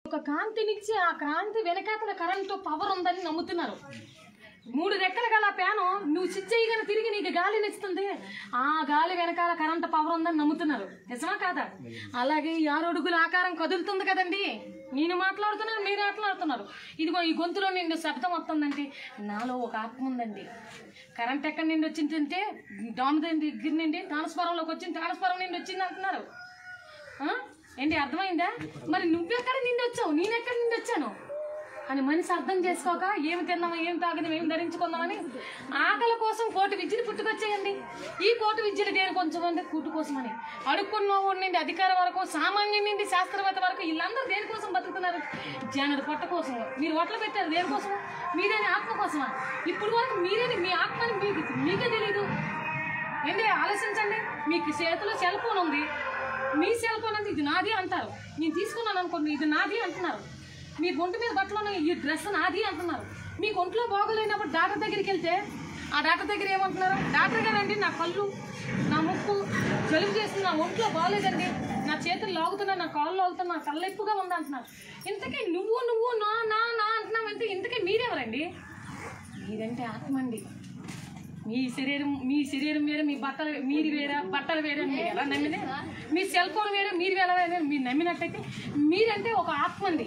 ఒక కాంతినిచ్చి ఆ కాంతి వెనకాతల కరెంటు పవర్ ఉందని నమ్ముతున్నారు మూడు రెక్కల గల ప్యాను నువ్వు స్విచ్ చేయగానే తిరిగి నీకు గాలి నచ్చుతుంది ఆ గాలి వెనకాల కరెంట్ పవర్ ఉందని నమ్ముతున్నారు నిజమా కాదా అలాగే ఈ ఆరు అడుగుల ఆకారం కదులుతుంది కదండి నేను మాట్లాడుతున్నాను మీరు మాట్లాడుతున్నారు ఇదిగో ఈ గొంతులో నిండు శబ్దం వస్తుందంటే నాలో ఒక ఆత్మ ఉందండి కరెంట్ ఎక్కడి నుండి వచ్చిందంటే డామ్ దగ్గర నుండి ట్రాన్స్ఫారంలోకి వచ్చింది ట్రాన్స్ఫారం నుండి వచ్చింది అంటున్నారు ఆ? ఏంటి అర్థమైందా మరి నువ్వెక్కడ నిండి వచ్చావు నేనెక్కడ నిండి వచ్చాను అని మనిషి అర్థం చేసుకోక ఏమి తిన్నామా ఏం తాగినాం ఏం ధరించుకుందామని ఆకలి కోసం కోటి విద్యలు పుట్టుకొచ్చేయండి ఈ కోటి విద్యలు దేని కొంచెం అంటే కూటు కోసమని అడుక్కున్న వాడి నుండి అధికారం వరకు సామాన్యం నుండి శాస్త్రవేత్త వరకు వీళ్ళందరూ దేనికోసం బతుకుతున్నారు జనడు పొట్ట కోసం మీరు ఒట్లు పెట్టారు దేనికోసం మీరేని ఆత్మ కోసమా ఇప్పుడు వరకు మీరేని మీ ఆత్మని మీకు మీకే తెలీదు ఏంటి ఆలోచించండి మీకు చేతిలో సెల్ ఫోన్ ఉంది మీ సెల్ ఫోన్ అంటే ఇది నాది అంటారు నేను తీసుకున్నాను అనుకోండి ఇది నాది అంటున్నారు మీ ఒంటి మీద బట్టలు ఉన్నాయి ఈ డ్రెస్ నాది అంటున్నారు మీకు ఒంట్లో బాగోలేనప్పుడు డాక్టర్ దగ్గరికి వెళ్తే ఆ డాక్టర్ దగ్గర ఏమంటున్నారు డాక్టర్ గారండి నా కళ్ళు నా ముక్కు జలుబు చేస్తుంది నా ఒంట్లో బాగోలేదండి నా చేతులు లాగుతున్నా నా కాళ్ళు లాగుతున్నా నా తలెప్పుగా ఉంది అంటున్నారు ఇంతకీ నువ్వు నువ్వు నా నా నా అంటున్నావంటే ఇంతకీ మీరెవరండి మీరంటే ఆత్మ అండి మీ శరీరం మీ శరీరం వేరే మీ బట్టలు మీరు వేరే బట్టలు వేరే అని మీరు ఎలా నమ్మితే మీ సెల్ ఫోన్ వేరే మీరు వేరే వేరే మీరు నమ్మినట్టయితే మీరంటే ఒక ఆత్మ అండి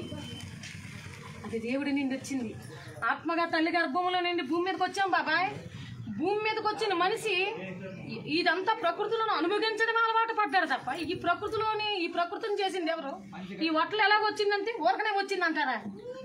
అది దేవుడి నుండి వచ్చింది ఆత్మగా తల్లి గర్భంలో నుండి భూమి మీదకి వచ్చాం బాబాయ్ భూమి మీదకి వచ్చిన మనిషి ఇ- ఇదంతా ప్రకృతిలోనే అనుభవించడం అలవాటు పడ్డాడు తప్ప ఈ ప్రకృతిలోని ఈ ప్రకృతిని చేసింది ఎవరు ఈ వట్టలు ఎలాగ వచ్చిందంటే ఊరకనే వచ్చిందంటారా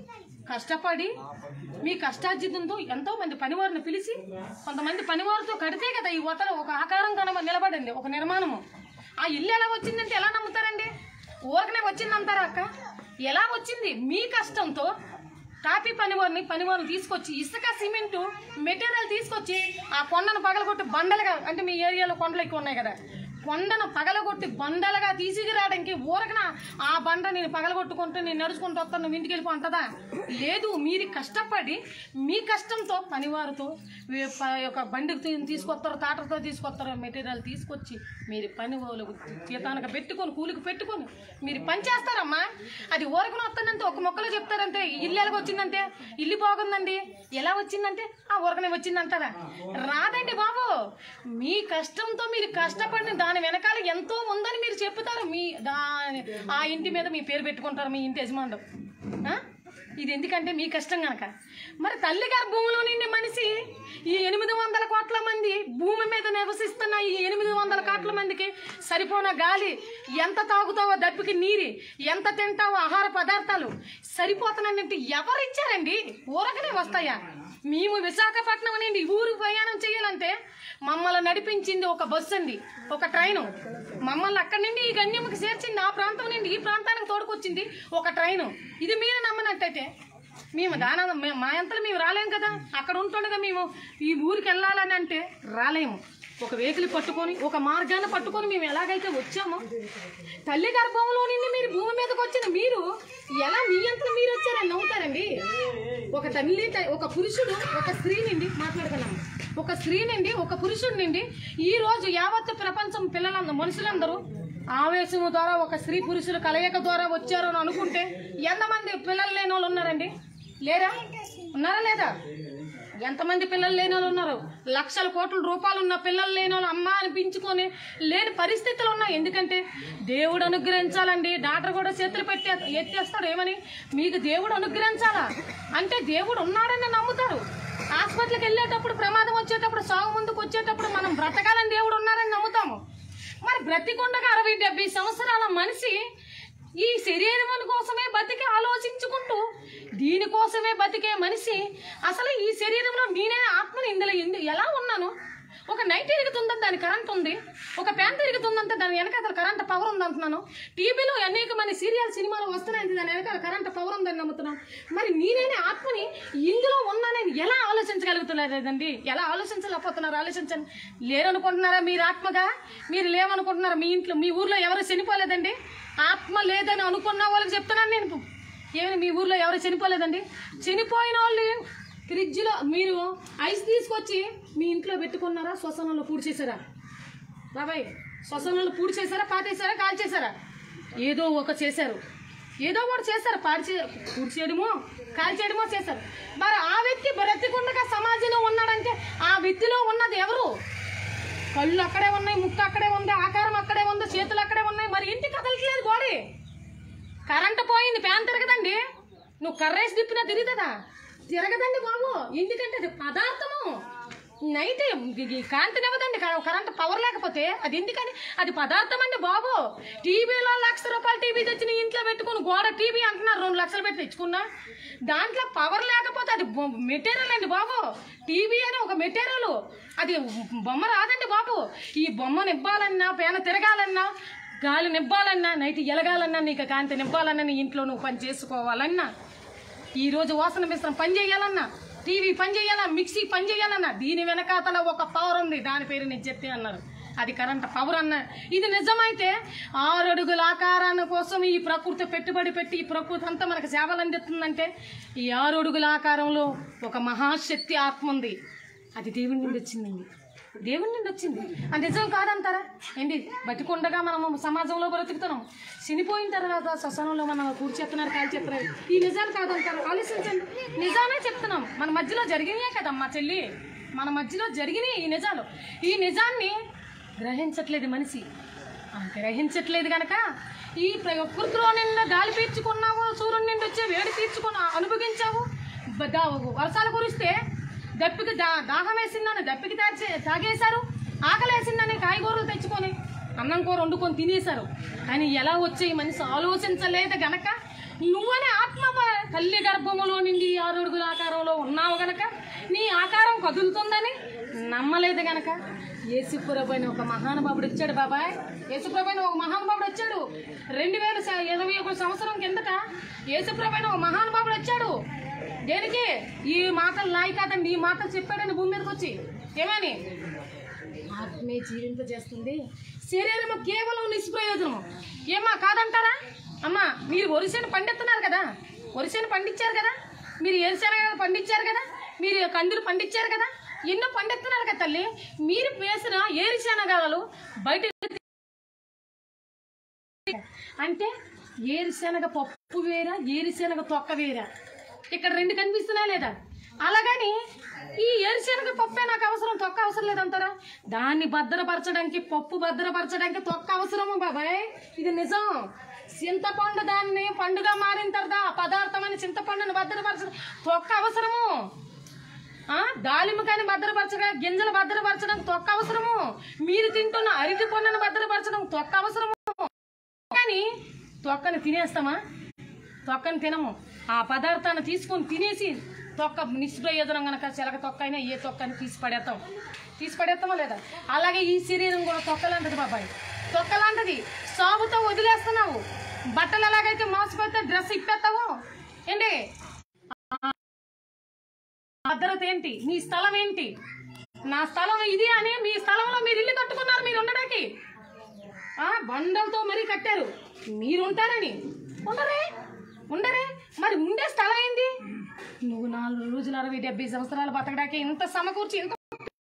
కష్టపడి మీ కష్టార్జితంతో ఎంతో మంది పనివారిని పిలిచి కొంతమంది పనివారితో కడితే కదా ఈ వతల ఒక ఆకారం కన నిలబడింది ఒక నిర్మాణము ఆ ఇల్లు ఎలా వచ్చిందంటే ఎలా నమ్ముతారండి ఊరకనే వచ్చిందంటారా అక్క ఎలా వచ్చింది మీ కష్టంతో టాపీ పనివారిని పనివారిని తీసుకొచ్చి ఇసుక సిమెంట్ మెటీరియల్ తీసుకొచ్చి ఆ కొండను పగలగొట్టి బండలుగా అంటే మీ ఏరియాలో కొండలు ఎక్కువ ఉన్నాయి కదా కొండను పగలగొట్టి బండలుగా తీసుకురావడానికి ఊరకన ఆ బండ నేను పగలగొట్టుకుంటూ నేను నడుచుకుంటూ వస్తాను నువ్వు ఇంటికి వెళ్ళిపో అంటదా లేదు మీరు కష్టపడి మీ కష్టంతో పనివారితో వీ- ప- యొక్క బండికి తీ- తీసుకొస్తారు తాటర్తో తీసుకొస్తారు మెటీరియల్ తీసుకొచ్చి మీరు పని వాళ్ళకు తీతానికి పెట్టుకొని కూలికి పెట్టుకొని మీరు పని చేస్తారమ్మా అది ఊరకన వస్తుందంటే ఒక మొక్కలో చెప్తారంటే ఇల్లు ఎలాగ వచ్చిందంటే ఇల్లు బాగుందండి ఎలా వచ్చిందంటే ఆ ఊరకనే వచ్చిందంటారా రాదండి బాబు మీ కష్టంతో మీరు కష్టపడిన దాని వెనకాల ఎంతో ఉందని మీరు చెప్తారు మీ దాని ఆ ఇంటి మీద మీ పేరు పెట్టుకుంటారు మీ ఇంటి యజమానుడు ఆ? ఇది ఎందుకంటే మీ కష్టం గనక మరి తల్లి గర్భంలో నిండి మనిషి ఈ ఎనిమిది వందల కోట్ల మంది భూమి మీద నివసిస్తున్న ఈ ఎనిమిది వందల కోట్ల మందికి సరిపోన గాలి ఎంత తాగుతావో దప్పికి నీరు ఎంత తింటావో ఆహార పదార్థాలు సరిపోతానంటే ఎవరు ఇచ్చారండి ఊరకనే వస్తాయా మేము విశాఖపట్నం నుండి ఊరు ప్రయాణం చేయాలంటే మమ్మల్ని నడిపించింది ఒక బస్సు అండి ఒక ట్రైను మమ్మల్ని అక్కడి నుండి ఈ గణ్యముకి చేర్చింది ఆ ప్రాంతం నుండి ఈ ప్రాంతానికి తోడుకొచ్చింది ఒక ట్రైను ఇది మీరు నమ్మనట్టయితే మేము దాన మేము- మా అంతలో మేము రాలేం కదా అక్కడ ఉంటుండగా మేము ఈ ఊరికి వెళ్ళాలని అంటే రాలేము ఒక వెహికల్ పట్టుకొని ఒక మార్గాన్ని పట్టుకొని మేము ఎలాగైతే వచ్చామో తల్లి గర్భంలో నుండి మీరు భూమి మీదకి వచ్చిన మీరు ఎలా మీ అంతలో మీరు వచ్చారని నవ్వుతారండి ఒక తల్లి త- ఒక పురుషుడు ఒక స్త్రీ నుండి మాట్లాడుతున్నాము ఒక స్త్రీ నుండి ఒక పురుషుడి నుండి ఈ రోజు యావత్తు ప్రపంచం పిల్లలందరూ మనుషులందరూ ఆవేశము ద్వారా ఒక స్త్రీ పురుషుల కలయిక ద్వారా వచ్చారు అని అనుకుంటే ఎంతమంది పిల్లలు లేని వాళ్ళు ఉన్నారండి లేరా ఉన్నారా లేదా ఎంతమంది పిల్లలు లేని వాళ్ళు ఉన్నారు లక్షల కోట్ల రూపాయలు ఉన్న పిల్లలు లేని వాళ్ళు అమ్మ అనిపించుకొని లేని పరిస్థితులు ఉన్నాయి ఎందుకంటే దేవుడు అనుగ్రహించాలండి డాక్టర్ కూడా చేతులు పెట్టి ఎత్తేస్తాడు ఏమని మీకు దేవుడు అనుగ్రహించాలా అంటే దేవుడు ఉన్నాడని నమ్ముతారు హాస్పిటల్కి వెళ్ళేటప్పుడు ప్రమాదం వచ్చేటప్పుడు సాగు ముందుకు వచ్చేటప్పుడు మనం బ్రతకాలని దేవుడు ఉన్నారని నమ్ముతాము మరి బ్రతికుండగా అరవై డెబ్బై సంవత్సరాల మనిషి ఈ శరీరం కోసమే బతికి ఆలోచించుకుంటూ దీనికోసమే బతికే మనిషి అసలు ఈ శరీరంలో నేనే ఆత్మని ఇందులో ఎందు- ఎలా ఉన్నాను ఒక నైట్ తిరుగుతుందంటే దాని కరెంట్ ఉంది ఒక ఫ్యాన్ తిరుగుతుందంటే దాని వెనకాల కరెంట్ పవర్ ఉంది అంటున్నాను టీవీలో అనేక మంది సీరియల్ సినిమాలు వస్తున్నాయి దాని వెనకాల కరెంట్ పవర్ ఉందని నమ్ముతున్నాను మరి నేనే ఆత్మని ఇందులో ఉన్నానని ఎలా ఆలోచించగలుగుతున్నారండి ఎలా ఆలోచించలేకపోతున్నారు ఆలోచించండి లేరనుకుంటున్నారా మీరు ఆత్మగా మీరు లేవనుకుంటున్నారా మీ ఇంట్లో మీ ఊర్లో ఎవరు చనిపోలేదండి ఆత్మ లేదని అనుకున్న వాళ్ళకి చెప్తున్నాను నేను ఏమైనా మీ ఊర్లో ఎవరు చనిపోలేదండి చనిపోయిన వాళ్ళు ఫ్రిడ్జ్లో మీరు ఐస్ తీసుకొచ్చి మీ ఇంట్లో పెట్టుకున్నారా శ్వసనంలో పూడ్చేశారా బాబాయ్ శ్వసనంలో పూడ్చేశారా పాతేశారా కాల్చేశారా ఏదో ఒక చేశారు ఏదో ఒకటి చేస్తారు పాడిచే కూర్చేయడమో కాల్చేయడమో చేస్తారు మరి ఆ వ్యక్తి బ్రతికుండగా సమాజంలో ఉన్నాడంటే ఆ వ్యక్తిలో ఉన్నది ఎవరు కళ్ళు అక్కడే ఉన్నాయి ముక్కు అక్కడే ఉంది ఆకారం అక్కడే ఉంది చేతులు అక్కడే ఉన్నాయి మరి ఇంటి కదలట్లేదు బాడీ కరెంట్ పోయింది ఫ్యాన్ తిరగదండి నువ్వు కర్రేసి తిప్పినా తిరుగుతుందా తిరగదండి బాబు ఎందుకంటే అది పదార్థము నైట్ కాంతినివ్వదండి క- కరెంట్ పవర్ లేకపోతే అది ఎందుకని అది పదార్థం అండి బాబు టీవీలో లక్ష రూపాయల టీవీ తెచ్చి నీ ఇంట్లో పెట్టుకుని గోడ టీవీ అంటున్నారు రెండు లక్షలు పెట్టి తెచ్చుకున్నా దాంట్లో పవర్ లేకపోతే అది మెటీరియల్ అండి బాబు టీవీ అని ఒక మెటీరియల్ అది బొమ్మ రాదండి బాబు ఈ బొమ్మ నివ్వాలన్నా పేన తిరగాలన్నా గాలి నింపాలన్నా నైట్ ఎలగాలన్నా నీకు కాంతి నింపాలన్నా నీ ఇంట్లో నువ్వు పని చేసుకోవాలన్నా ఈ రోజు వాసన మిశ్రం పని చేయాలన్నా టీవీ పని చేయాలా మిక్సీ పని చేయాలన్నా దీని వెనకాతల ఒక పవర్ ఉంది దాని పేరు నేను చెప్తే అన్నారు అది కరెంట్ పవర్ అన్న ఇది నిజమైతే ఆరు అడుగుల ఆకారాన్ని కోసం ఈ ప్రకృతి పెట్టుబడి పెట్టి ఈ ప్రకృతి అంతా మనకు సేవలు అందిస్తుందంటే ఈ ఆరు అడుగుల ఆకారంలో ఒక మహాశక్తి ఆత్మ ఉంది అది దేవుని నుండి వచ్చిందండి దేవుని నుండి వచ్చింది అది నిజం కాదంటారా ఏంటి బతికుండగా మనం సమాజంలో బ్రతుకుతున్నాం చనిపోయిన తర్వాత శ్మశానంలో మనం కూర్చేస్తున్నారు కాల్ చేస్తున్నారు ఈ నిజాలు కాదంటారు ఆలోచించండి నిజానే చెప్తున్నాం మన మధ్యలో జరిగినాయే కదమ్మా చెల్లి మన మధ్యలో జరిగినాయి ఈ నిజాలు ఈ నిజాన్ని గ్రహించట్లేదు మనిషి ఆ గ్రహించట్లేదు గనక ఈ ప్రకృతిలో నిన్న గాలి పీల్చుకున్నావు సూర్యుడి నుండి వచ్చే వేడి తీర్చుకున్నా అనుభవించావు బ- దా- వర్షాలు కురిస్తే దప్పికి దా దాహం వేసిందని దప్పికి తాచే తాగేశారు ఆకలి వేసిందని కాయగూరలు తెచ్చుకొని అన్నం కూర వండుకొని తినేశారు కానీ ఎలా వచ్చే ఈ మనిషి ఆలోచించలేదు గనక నువ్వనే ఆత్మ మ- తల్లి గర్భములో నుండి ఆరు అడుగుల ఆకారంలో ఉన్నావు గనక నీ ఆకారం కదులుతుందని నమ్మలేదు గనక యేసుప్రభు అని ఒక మహానుభావుడు వచ్చాడు బాబాయ్ యేసుప్రభు అని ఒక మహానుభావుడు వచ్చాడు రెండు వేల స- ఇరవై ఒక సంవత్సరం కిందట యేసుప్రభు అని ఒక మహానుభావుడు వచ్చాడు దేనికి ఈ మాటలు నాయి కాదండి ఈ మాటలు చెప్పాడని భూమి మీదకి వచ్చి ఏమని ఆత్మే జీవింపజేస్తుంది శరీరము కేవలం నిష్ప్రయోజనము ఏమా కాదంటారా అమ్మా మీరు వరిసేను పండిస్తున్నారు కదా వరిసేను పండించారు కదా మీరు ఏరుశనగ పండించారు కదా మీరు కందులు పండించారు కదా ఎన్నో పండిస్తున్నారు కదా తల్లి మీరు వేసిన ఏరుశనగలు బయట అంటే ఏరుశనగ పప్పు వేరా ఏరుశనగ తొక్క వేరా ఇక్కడ రెండు కనిపిస్తున్నా లేదా అలాగని ఈ ఏరుశనగ పప్పే నాకు అవసరం తొక్క అవసరం లేదంటారా దాన్ని భద్రపరచడానికి పప్పు భద్రపరచడానికి తొక్క అవసరము బాబాయ్ ఇది నిజం చింతపండు దాన్ని పండుగ మారిన తర్వాత ఆ పదార్థమైన చింతపండుని భద్రపరచడం తొక్క అవసరము ఆ దాలిమకాయని భద్రపరచడం గింజలు భద్రపరచడానికి తొక్క అవసరము మీరు తింటున్న అరటి పండును భద్రపరచడం తొక్క అవసరము కానీ తొక్కని తినేస్తామా తొక్కని తినము ఆ పదార్థాన్ని తీసుకొని తినేసి తొక్క నిష్ప్రయోజనం గనక చిలక తొక్క అయినా ఏ తొక్కని తీసి పడేస్తాం తీసి పడేస్తామా లేదా అలాగే ఈ శరీరం కూడా తొక్కలాంటిది బాబాయ్ తొక్కలాంటిది సాగుతో వదిలేస్తున్నావు బట్టలు ఎలాగైతే మోసపోతే డ్రెస్ ఇప్పేస్తావు ఏంటి భద్రత ఏంటి నీ స్థలం ఏంటి నా స్థలం ఇది అని మీ స్థలంలో మీరు ఇల్లు కట్టుకున్నారు మీరు ఉండడానికి ఆ బండలతో మరీ కట్టారు మీరు ఉంటారని ఉండరే ఉండరే మరి ఉండే స్థలం ఏంది నువ్వు నాలుగు రోజులు అరవై డెబ్బై సంవత్సరాలు బతకడానికి ఇంత సమకూర్చి ఇంత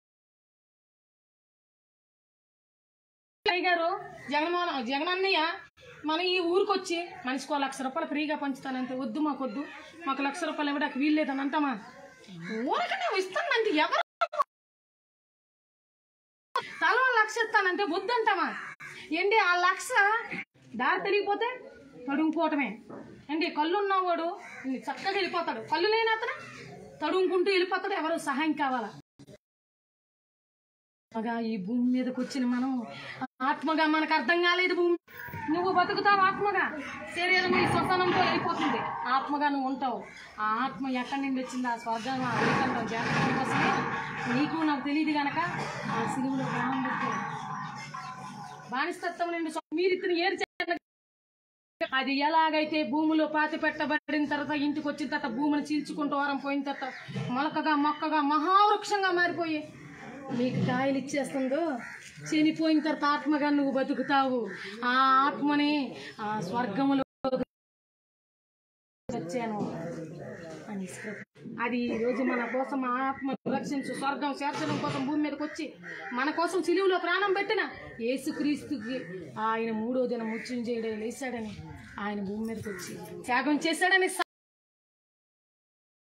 అయ్య గారు జగన్మోహన్ జగన్ అన్నయ్య మన ఈ ఊరికి వచ్చి మనిషికి ఒక లక్ష రూపాయలు ఫ్రీగా పంచుతానంటే వద్దు మాకు వద్దు మాకు లక్ష రూపాయలు ఇవ్వడానికి వీల్లేదని అంటామా ఊరకనే ఇస్తానంటే ఎవరు తల లక్ష ఇస్తానంటే వద్దంటామా ఏంటి ఆ లక్ష దారి తిరిగిపోతే తడుముకోవటమే ఏంటి కళ్ళు ఉన్నవాడు చక్కగా వెళ్ళిపోతాడు కళ్ళు లేని అతను తడుముకుంటూ వెళ్ళిపోతాడు ఎవరు సహాయం కావాలా ఆత్మగా ఈ భూమి మీదకి వచ్చిన మనం ఆత్మగా మనకు అర్థం కాలేదు భూమి నువ్వు బతుకుతావు ఆత్మగా శరీరం ఈ శ్వసనంతో వెళ్ళిపోతుంది ఆత్మగా నువ్వు ఉంటావు ఆ ఆత్మ ఎక్కడి నుండి వచ్చింది ఆ స్వర్గం ఆ వైకుంఠం జాతకం కోసమే నీకు నాకు తెలియదు గనక ఆ సిలువులో ప్రాణం పెట్టాడు బానిస్తత్వం నుండి స్వ- మీరు ఇతను ఏరు అది ఎలాగైతే భూమిలో పాతి పెట్టబడిన తర్వాత ఇంటికి వచ్చిన తర్వాత భూమిని చీల్చుకుంటూ వారం పోయిన తర్వాత మొలకగా మొక్కగా మహావృక్షంగా మారిపోయి మీకు కాయలు ఇచ్చేస్తుందో చనిపోయిన తర్వాత ఆత్మగా నువ్వు బతుకుతావు ఆ ఆత్మని ఆ స్వర్గములో వచ్చాను అని యేసుప్రభు. అది ఈ రోజు మన కోసం మన ఆత్మ రక్షించు స్వర్గం చేర్చడం కోసం భూమి మీదకి వచ్చి మన కోసం సిలువులో ప్రాణం పెట్టిన యేసుక్రీస్తుకి ఆయన మూడో దినం ముత్యం చేయడం లేచాడని ఆయన భూమి మీదకి వచ్చి త్యాగం చేశాడని